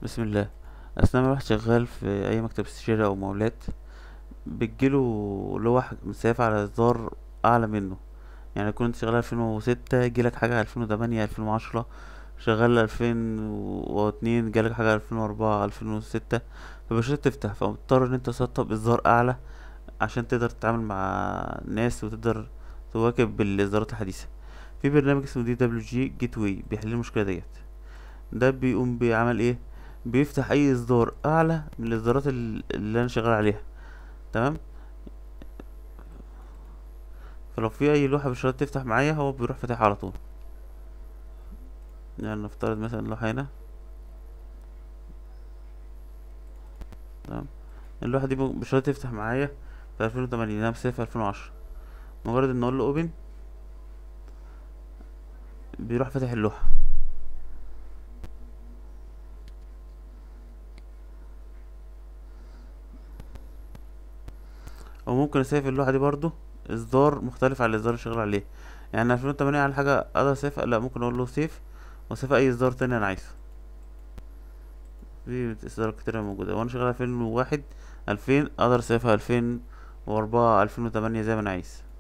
بسم الله اثناء ما الواحد شغال في اي مكتب استشاري او مقاولات بتجيله لوح مسافة على اصدار اعلى منه يعني يكون انت شغال الفين وستة يجيلك حاجة الفين وتمانية الفين وعشرة شغال الفين واتنين جالك حاجة الفين واربعة الفين وستة فمش قادر تفتح فمضطر ان انت تسطب اصدار اعلى عشان تقدر تتعامل مع الناس وتقدر تواكب بالاصدارات الحديثة في برنامج اسمه دي دبليو جي جيت واي بيحل المشكلة ديت ده بيقوم بيعمل ايه بيفتح اي اصدار اعلى من الاصدارات ال- اللي انا شغال عليها تمام فلو في اي لوحة مش راضية تفتح معايا هو بيروح فاتحها على طول يعني نفترض مثلا لوحة هنا تمام اللوحة دي م- مش راضية تفتح معايا في الفين وتمانية انا مسافة في الفين وعشرة مجرد ان اقول له اوبن بيروح فاتح اللوحة او ممكن اسيف اللوحة دي برضو اصدار مختلف عن الاصدار اللي شغال عليه يعني الفين وتمانية على حاجة اقدر اسيف لا ممكن اقول له سيف واسيف اي اصدار تاني انا عايزه في اصدارات كتيرة موجودة وانا شغال الفين وواحد الفين اقدر اسيفها الفين واربعة الفين وتمانية زي ما انا عايز